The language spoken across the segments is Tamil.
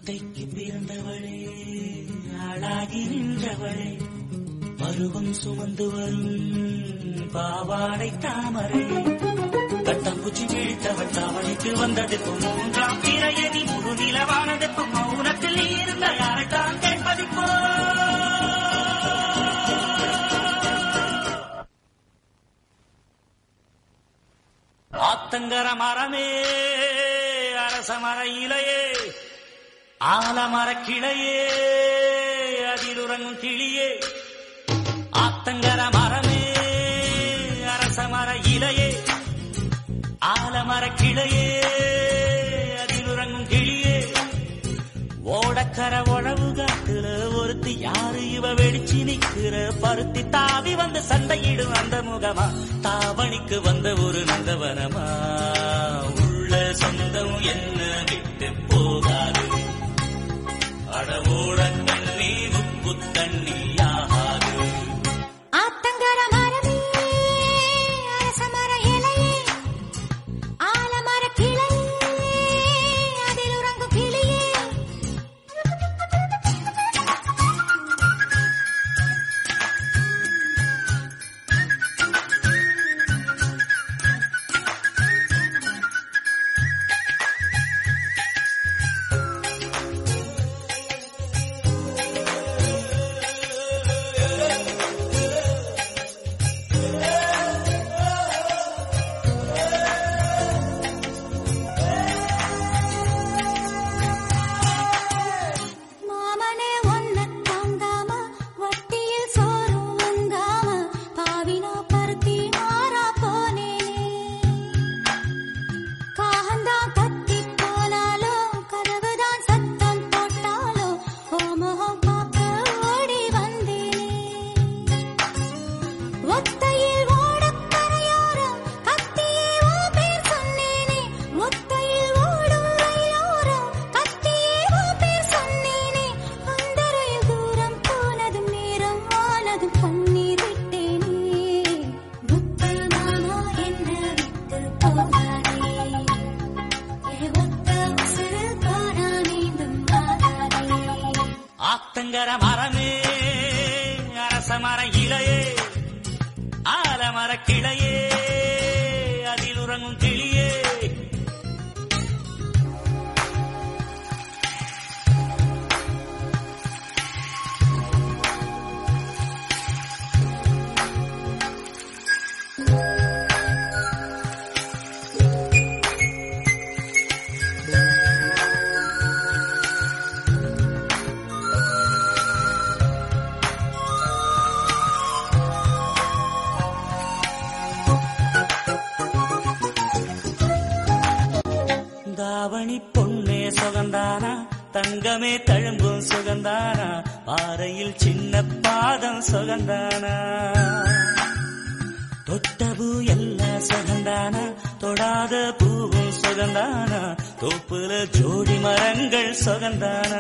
மெத்தைக்கு பிறந்தவளே ஆளாகி நின்றவளே பருவம் சுமந்து வரும் பாவாடை தாமரை கட்டம்பூச்சி வீழ்த்தவள் தாவணிக்கு வந்ததெப்பு மூன்றாம் திரையணி முழு நிலவானதெப்பு மௌனத்தில் நீ இருந்த யாரைத்தான் கேட்பதிப்போ ஆத்தங்கர மரமே அரச மர இலையே ஆலமர கிளையே அதில் உறங்கும் கிளியே ஆத்தங்கர மரமே அரச மர இலையே ஆலமர கிளையே அதில் உறங்கும் கிளியே ஓடக்கர உழவு காட்டுல ஒருத்தி யாரு இவ வெடிச்சு நிக்கிற பருத்தி தாவி வந்து சண்டையிடும் அந்த முகமா தாவணிக்கு வந்த ஒரு நந்தவனமா உள்ள சொந்தம் என்ன விட்டு போகாது அடவோட தண்ணி உப்பு தண்ணி ஆகாது ஆத்தங்கர மரமே அரச மர இலையே ஆலமர கிளையே அதில் உறங்கும் கிளியே மாமனே ஒன்ன தாங்காம வட்டியில் சோறும் வந்தாம பாவினா பருத்தி மாறா போனேனே காகந்தான் கத்தி போனாலும் கதவுதான் சத்தம் போட்டாலும் ஓ முகம் பார்க்க ஓடி வந்தேனே ஒத்தையில் ஓடக் கரையோரம் கத்தியே ஓ பேர் சொன்னேனே ஒத்தையில் ஓடும் ரயிலோரம் கத்தியே ஓ பேர் சொன்னேனே அந்த ரயில் தூரம் போனதும் நேரம் ஆனதும் கண்ணீர் விட்டேனே முத்து மாமா என்ன விட்டு போகாதே ஏ ஒத்த உசுறு போனா மீண்டும் ஆகாதே ஆத்தங்கர மரமே அரச மர இலையே ஆலமர கிளையே அதில் உறங்கும் கிளியே தாவணி பொன்னே சுகந்தானா தங்கமே தழும்பும் சுகந்தானா பாறையில் சின்ன பாதம் சுகந்தானா தொட்டபூ எல்லாம் சுகந்தானா தொடாத பூவும் சுகந்தானா தோப்புல ஜோடி மரங்கள் சுகந்தானா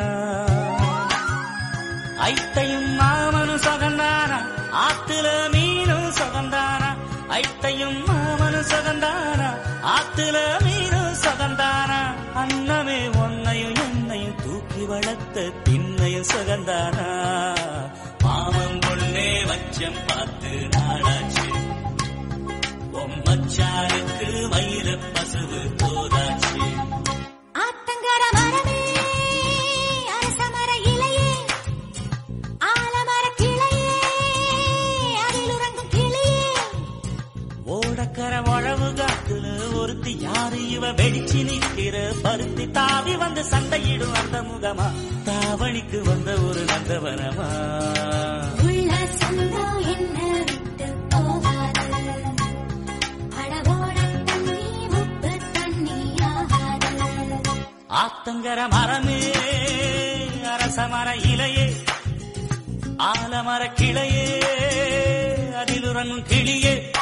ஐத்தையும் மாமனும் சுகந்தானா ஆத்துல மீனும் சுகந்தானா ஐத்தையும் மாமனும் சுகந்தானா ஆத்துல மீனும் சுகந்தானா அன்னமே ஒன்னையும் என்னையும் தூக்கி வளர்த்த திண்ணையும் சுகந்தானா மாமன் பொண்ணே வச்சம் பார்த்து நாளாச்சு பொம்மச்சாருக்கு வயிற பசுவு போதாச்சு ஆத்தங்கர மரமே அரச மர இலையே ஆலமர கிளையே அதில் உறங்கும் கிளியே ஓடக்கர உழவு காட்டுல ஒருத்தி யாரு இவ வெடிச்சு நிற்கிற பருத்தி தாவி வந்து சண்டையிடும் அந்த முகமா தாவணிக்கு வந்த ஒரு நந்தவனமா உள்ள சொந்தம் என்ன விட்டு போகாது அடவோட தண்ணி உப்பு தண்ணி ஆகாது ஆத்தங்கர மரமே அரச மர இலையே ஆலமர கிளையே அதில் உறங்கும் கிளியே